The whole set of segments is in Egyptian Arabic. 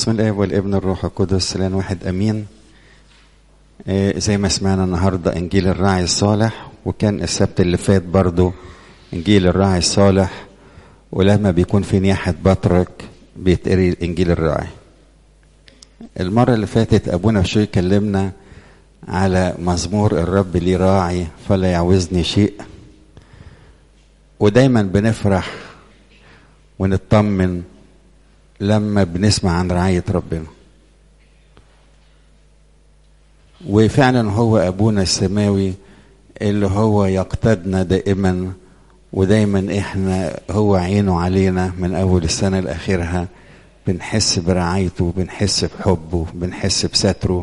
بسم الله والابن الروح القدس لان واحد امين آه، زي ما سمعنا النهارده انجيل الراعي الصالح وكان السبت اللي فات برضو انجيل الراعي الصالح ولما بيكون في نياحة بطرك بيتقري انجيل الراعي المرة اللي فاتت ابونا بشوي كلمنا على مزمور الرب لي راعي فلا يعوزني شيء ودايما بنفرح ونطمن لما بنسمع عن رعاية ربنا وفعلا هو أبونا السماوي اللي هو يقتدنا دائما ودايما احنا هو عينه علينا من أول السنة لآخرها بنحس برعايته بنحس بحبه بنحس بستره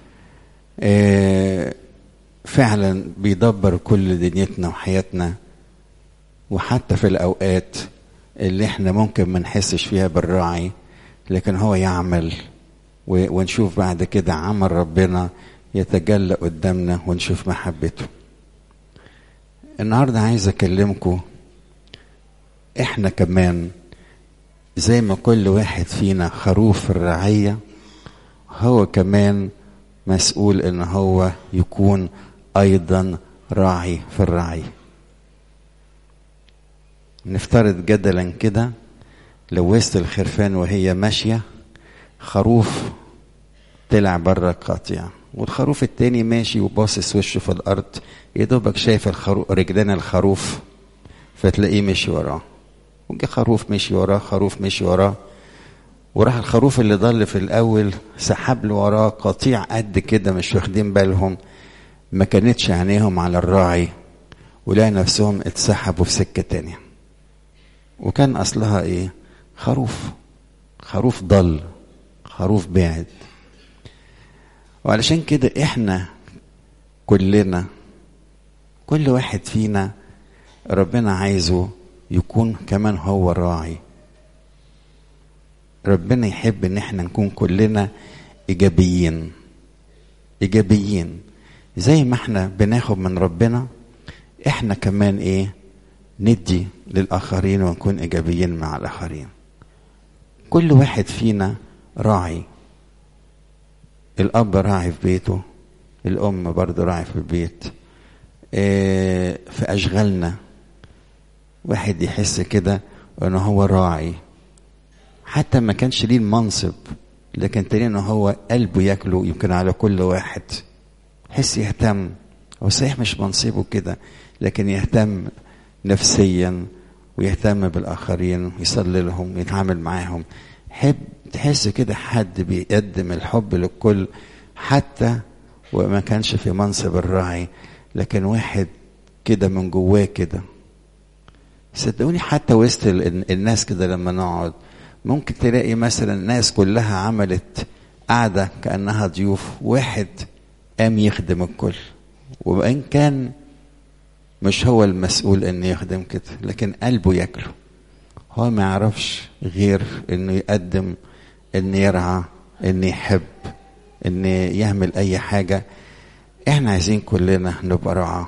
اه فعلا بيدبر كل دنيتنا وحياتنا وحتى في الأوقات اللي احنا ممكن ما نحسش فيها بالراعي لكن هو يعمل ونشوف بعد كده عمل ربنا يتجلى قدامنا ونشوف محبته النهارده عايز اكلمكم احنا كمان زي ما كل واحد فينا خروف في الرعية هو كمان مسؤول ان هو يكون ايضا راعي في الرعيه نفترض جدلا كده لو وسط الخرفان وهي ماشية خروف طلع بره القطيع والخروف التاني ماشي وباصص وشه في الأرض يا دوبك شايف الخروف رجلين الخروف فتلاقيه مشي وراه وجه خروف مشي وراه خروف مشي وراه وراح الخروف اللي ضل في الأول سحب له وراه قطيع قد كده مش واخدين بالهم ما كانتش عينيهم على الراعي ولقى نفسهم اتسحبوا في سكة تانية وكان اصلها ايه خروف خروف ضل خروف بعد وعلشان كده احنا كلنا كل واحد فينا ربنا عايزه يكون كمان هو راعي ربنا يحب ان احنا نكون كلنا ايجابيين ايجابيين زي ما احنا بناخد من ربنا احنا كمان ايه ندي للآخرين ونكون إيجابيين مع الآخرين كل واحد فينا راعي الأب راعي في بيته الأم برضه راعي في البيت إيه في أشغالنا واحد يحس كده إن هو راعي حتى ما كانش ليه المنصب لكن تلاقي إن هو قلبه ياكله يمكن على كل واحد حس يهتم هو صحيح مش منصبه كده لكن يهتم نفسيا ويهتم بالاخرين ويصلي لهم ويتعامل معاهم حب تحس كده حد بيقدم الحب للكل حتى وما كانش في منصب الراعي لكن واحد كده من جواه كده صدقوني حتى وسط الناس كده لما نقعد ممكن تلاقي مثلا الناس كلها عملت قاعدة كأنها ضيوف واحد قام يخدم الكل وإن كان مش هو المسؤول انه يخدم كده لكن قلبه ياكله هو ما يعرفش غير انه يقدم انه يرعى انه يحب انه يعمل اي حاجة احنا عايزين كلنا نبقى رعاة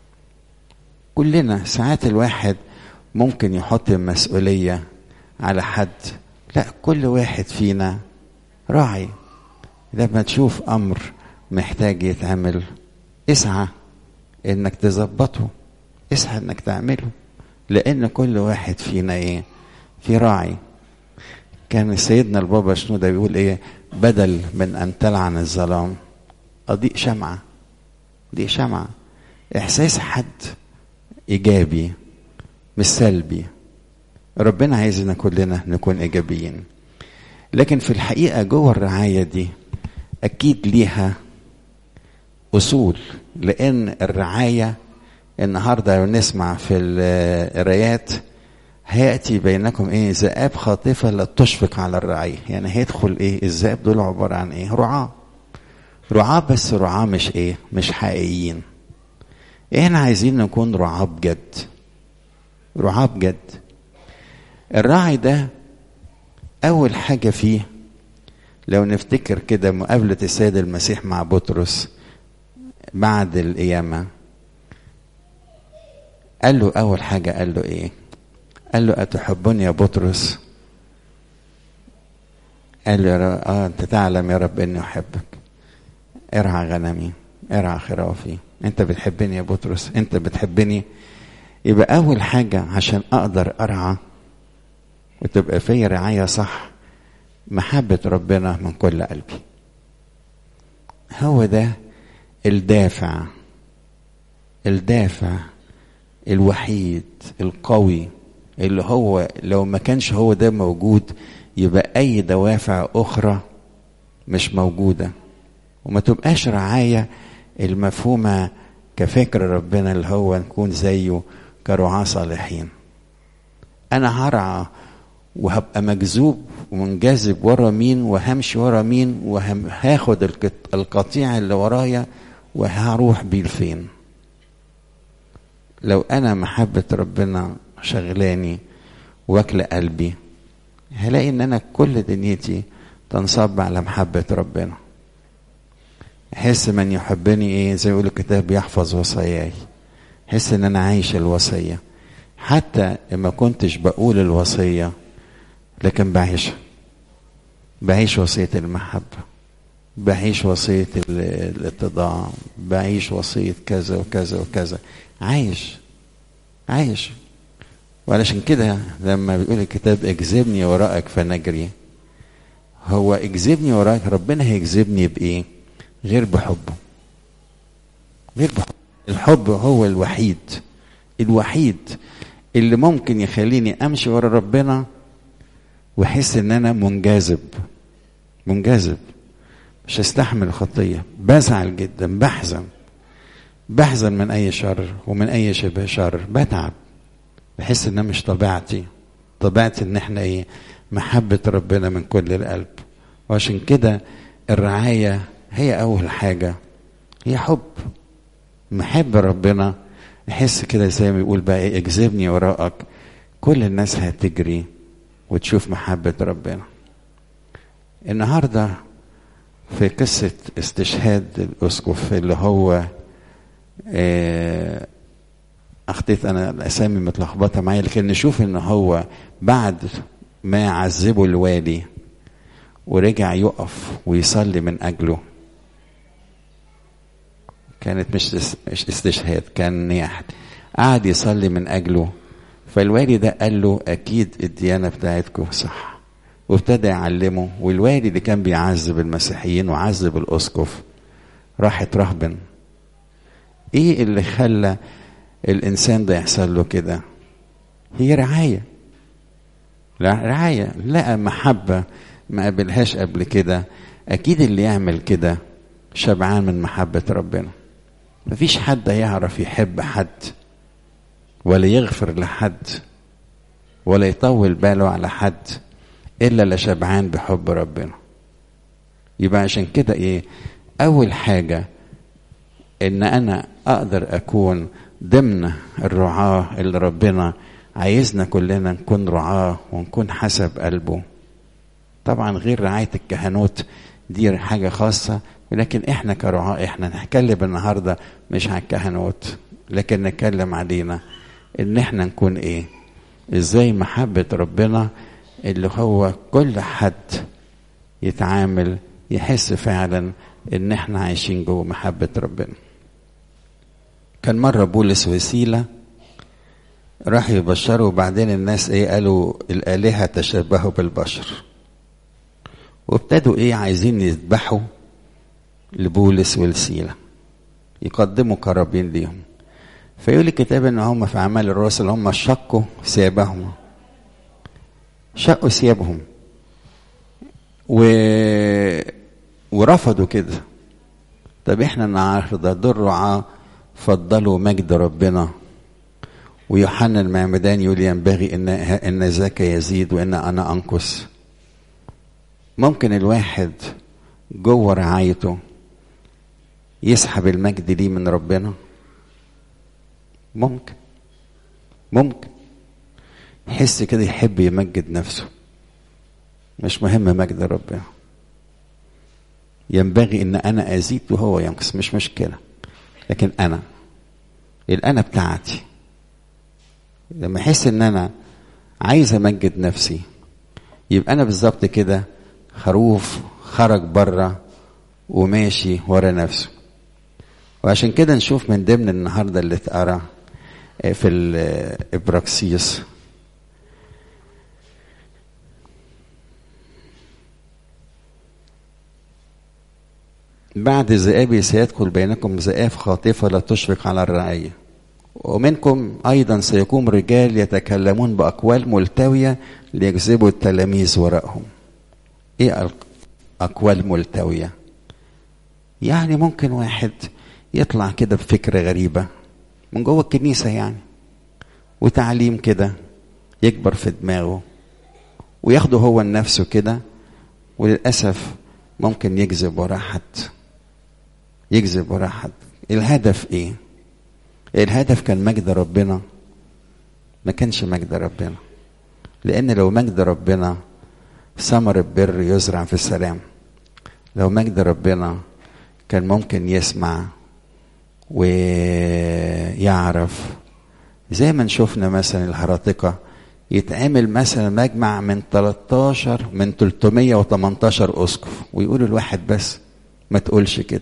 كلنا ساعات الواحد ممكن يحط المسؤولية على حد لا كل واحد فينا راعي لما تشوف امر محتاج يتعمل اسعى انك تظبطه اسعى انك تعمله لان كل واحد فينا ايه في راعي كان سيدنا البابا شنودة بيقول ايه بدل من ان تلعن الظلام اضيء شمعة اضيء شمعة احساس حد ايجابي مش سلبي ربنا عايزنا كلنا نكون ايجابيين لكن في الحقيقة جوه الرعاية دي اكيد ليها اصول لان الرعايه النهارده لو نسمع في القرايات هياتي بينكم ايه ذئاب خاطفه لا تشفق على الرعيه يعني هيدخل ايه الذئاب دول عباره عن ايه رعاه رعاه بس رعاه مش ايه مش حقيقيين احنا عايزين نكون رعاه بجد رعاه بجد الراعي ده اول حاجه فيه لو نفتكر كده مقابله السيد المسيح مع بطرس بعد القيامة قال له أول حاجة قال له إيه؟ قال له أتحبني يا بطرس؟ قال له يا رب اه انت تعلم يا رب اني احبك ارعى غنمي ارعى خرافي انت بتحبني يا بطرس انت بتحبني يبقى اول حاجه عشان اقدر ارعى وتبقى في رعايه صح محبه ربنا من كل قلبي هو ده الدافع الدافع الوحيد القوي اللي هو لو ما كانش هو ده موجود يبقى اي دوافع اخرى مش موجوده وما تبقاش رعايه المفهومه كفكر ربنا اللي هو نكون زيه كرعاة صالحين انا هرعى وهبقى مجذوب ومنجذب ورا مين وهمشي ورا مين وهاخد القطيع اللي ورايا وهروح بيه لفين لو انا محبة ربنا شغلاني واكل قلبي هلاقي ان انا كل دنيتي تنصب على محبة ربنا احس من يحبني ايه زي ما يقول الكتاب يحفظ وصاياي احس ان انا عايش الوصية حتى ما كنتش بقول الوصية لكن بعيشها بعيش وصية المحبة بعيش وصية الاتضاع بعيش وصية كذا وكذا وكذا عايش عايش وعلشان كده لما بيقول الكتاب اجذبني وراءك فنجري هو اجذبني وراءك ربنا هيجذبني بايه غير بحبه غير بحبه الحب هو الوحيد الوحيد اللي ممكن يخليني امشي ورا ربنا واحس ان انا منجذب منجذب مش هستحمل الخطيه بزعل جدا بحزن بحزن من اي شر ومن اي شبه شر بتعب بحس انها مش طبيعتي طبيعتي ان احنا ايه محبة ربنا من كل القلب وعشان كده الرعاية هي اول حاجة هي حب محب ربنا احس كده زي ما بيقول بقى ايه اجذبني وراءك كل الناس هتجري وتشوف محبة ربنا النهارده في قصة استشهاد الأسقف اللي هو أخطيت أنا الأسامي متلخبطة معايا لكن نشوف إن هو بعد ما عذبه الوالي ورجع يقف ويصلي من أجله كانت مش مش استشهاد كان نياحة قعد يصلي من أجله فالوالي ده قال له أكيد الديانة بتاعتكم صح وابتدى يعلمه والوالي اللي كان بيعذب المسيحيين وعذب الاسقف راح اترهبن ايه اللي خلى الانسان ده يحصل له كده هي رعايه لا رعايه لقى محبه ما قابلهاش قبل كده اكيد اللي يعمل كده شبعان من محبه ربنا مفيش حد يعرف يحب حد ولا يغفر لحد ولا يطول باله على حد الا اللي شبعان بحب ربنا يبقى عشان كده ايه اول حاجه ان انا اقدر اكون ضمن الرعاه اللي ربنا عايزنا كلنا نكون رعاه ونكون حسب قلبه طبعا غير رعايه الكهنوت دي حاجه خاصه ولكن احنا كرعاه احنا نتكلم النهارده مش عن الكهنوت لكن نتكلم علينا ان احنا نكون ايه ازاي محبه ربنا اللي هو كل حد يتعامل يحس فعلا ان احنا عايشين جوه محبة ربنا كان مرة بولس وسيلة راح يبشروا وبعدين الناس ايه قالوا الآلهة تشبهوا بالبشر وابتدوا ايه عايزين يذبحوا لبولس والسيلة يقدموا قرابين ليهم فيقول الكتاب ان هم في اعمال الرسل هم شقوا ثيابهم شقوا ثيابهم و... ورفضوا كده طب احنا النهارده دول رعاة فضلوا مجد ربنا ويوحنا المعمدان يقول ينبغي ان ان ذاك يزيد وان انا انقص ممكن الواحد جوه رعايته يسحب المجد ليه من ربنا ممكن ممكن يحس كده يحب يمجد نفسه مش مهم مجد ربنا ينبغي ان انا ازيد وهو ينقص مش مشكله لكن انا الانا بتاعتي لما احس ان انا عايز امجد نفسي يبقى انا بالظبط كده خروف خرج بره وماشي ورا نفسه وعشان كده نشوف من ضمن النهارده اللي اتقرا في الابراكسيس بعد ذئابي سيدخل بينكم ذئاب خاطفة لا تشفق على الرعية ومنكم أيضا سيكون رجال يتكلمون بأقوال ملتوية ليجذبوا التلاميذ وراءهم إيه أقوال ملتوية يعني ممكن واحد يطلع كده بفكرة غريبة من جوه الكنيسة يعني وتعليم كده يكبر في دماغه وياخده هو لنفسه كده وللأسف ممكن يجذب وراه حد يجذب وراه حد الهدف ايه الهدف كان مجد ربنا ما كانش مجد ربنا لان لو مجد ربنا ثمر البر يزرع في السلام لو مجد ربنا كان ممكن يسمع ويعرف زي ما شفنا مثلا الهراطقة يتعمل مثلا مجمع من 13 من 318 اسقف ويقول الواحد بس ما تقولش كده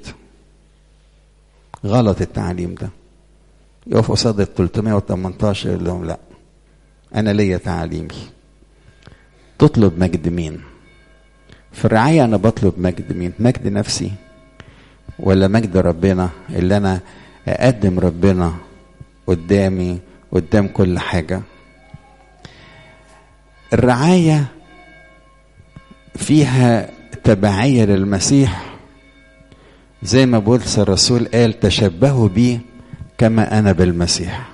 غلط التعليم ده يقف قصاد ال 318 يقول لهم لا انا ليا تعليمي تطلب مجد مين في الرعاية أنا بطلب مجد مين مجد نفسي ولا مجد ربنا اللي أنا أقدم ربنا قدامي قدام كل حاجة الرعاية فيها تبعية للمسيح زي ما بولس الرسول قال تشبهوا بي كما أنا بالمسيح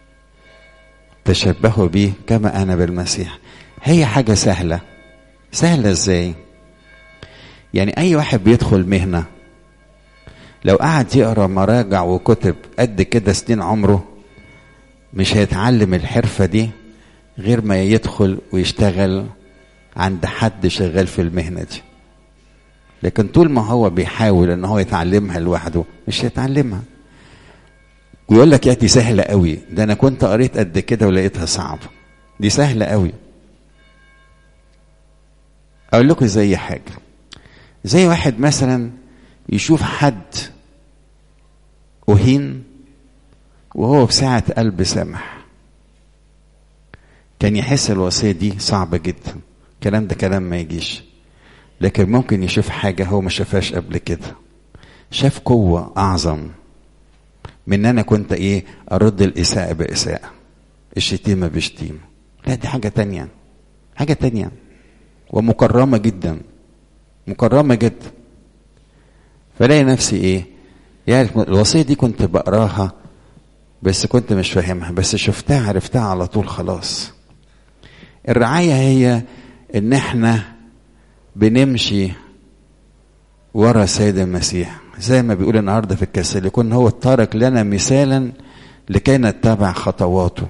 تشبهوا بي كما أنا بالمسيح هي حاجة سهلة سهلة ازاي يعني أي واحد بيدخل مهنة لو قعد يقرا مراجع وكتب قد كده سنين عمره مش هيتعلم الحرفة دي غير ما يدخل ويشتغل عند حد شغال في المهنة دي لكن طول ما هو بيحاول ان هو يتعلمها لوحده مش هيتعلمها ويقول لك يا دي سهلة قوي ده انا كنت قريت قد كده ولقيتها صعبة دي سهلة قوي اقول لكم زي حاجة زي واحد مثلا يشوف حد أهين وهو بساعة قلب سامح كان يحس الوصية دي صعبة جدا الكلام ده كلام ما يجيش لكن ممكن يشوف حاجة هو ما شافهاش قبل كده شاف قوة أعظم من أن أنا كنت إيه أرد الإساءة بإساءة الشتيمة بشتيمة لا دي حاجة تانية حاجة تانية ومكرمة جدا مكرمة جدا فلاقي نفسي ايه يعني الوصية دي كنت بقراها بس كنت مش فاهمها بس شفتها عرفتها على طول خلاص الرعاية هي ان احنا بنمشي ورا سيد المسيح زي ما بيقول النهارده في الكسل يكون هو ترك لنا مثالا لكي نتبع خطواته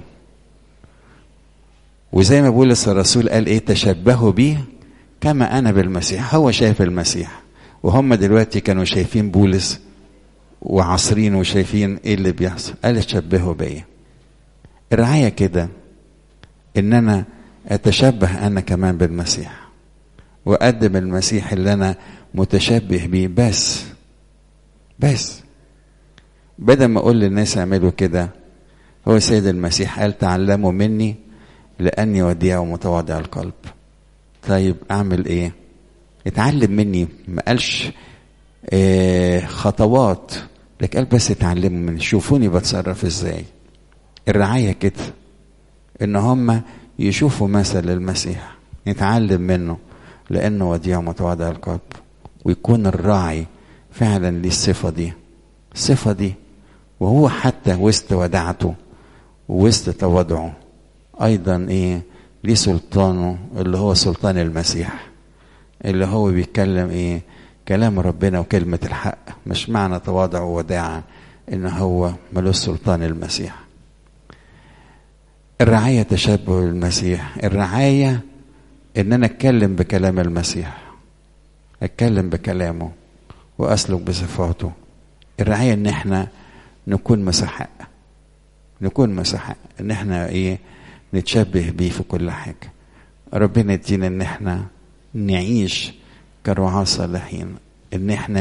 وزي ما بولس الرسول قال ايه تشبهوا بيه كما انا بالمسيح هو شايف المسيح وهم دلوقتي كانوا شايفين بولس وعصرين وشايفين ايه اللي بيحصل قال تشبهوا بيا الرعاية كده ان انا اتشبه انا كمان بالمسيح واقدم المسيح اللي انا متشبه بيه بس بس بدل ما اقول للناس اعملوا كده هو سيد المسيح قال تعلموا مني لاني وديع ومتواضع القلب طيب اعمل ايه اتعلم مني ما قالش اه خطوات لكن قال بس اتعلموا مني شوفوني بتصرف ازاي الرعاية كده ان هم يشوفوا مثل المسيح يتعلم منه لانه وديع متواضع القلب ويكون الراعي فعلا ليه الصفة دي الصفة دي وهو حتى وسط ودعته ووسط تواضعه ايضا ايه ليه سلطانه اللي هو سلطان المسيح اللي هو بيتكلم ايه كلام ربنا وكلمة الحق مش معنى تواضع ووداعة ان هو ملوش سلطان المسيح الرعاية تشبه المسيح الرعاية ان انا اتكلم بكلام المسيح اتكلم بكلامه واسلك بصفاته الرعاية ان احنا نكون مسحق نكون مسحق ان احنا ايه نتشبه بيه في كل حاجة ربنا يدينا ان احنا نعيش كرعاة صالحين ان احنا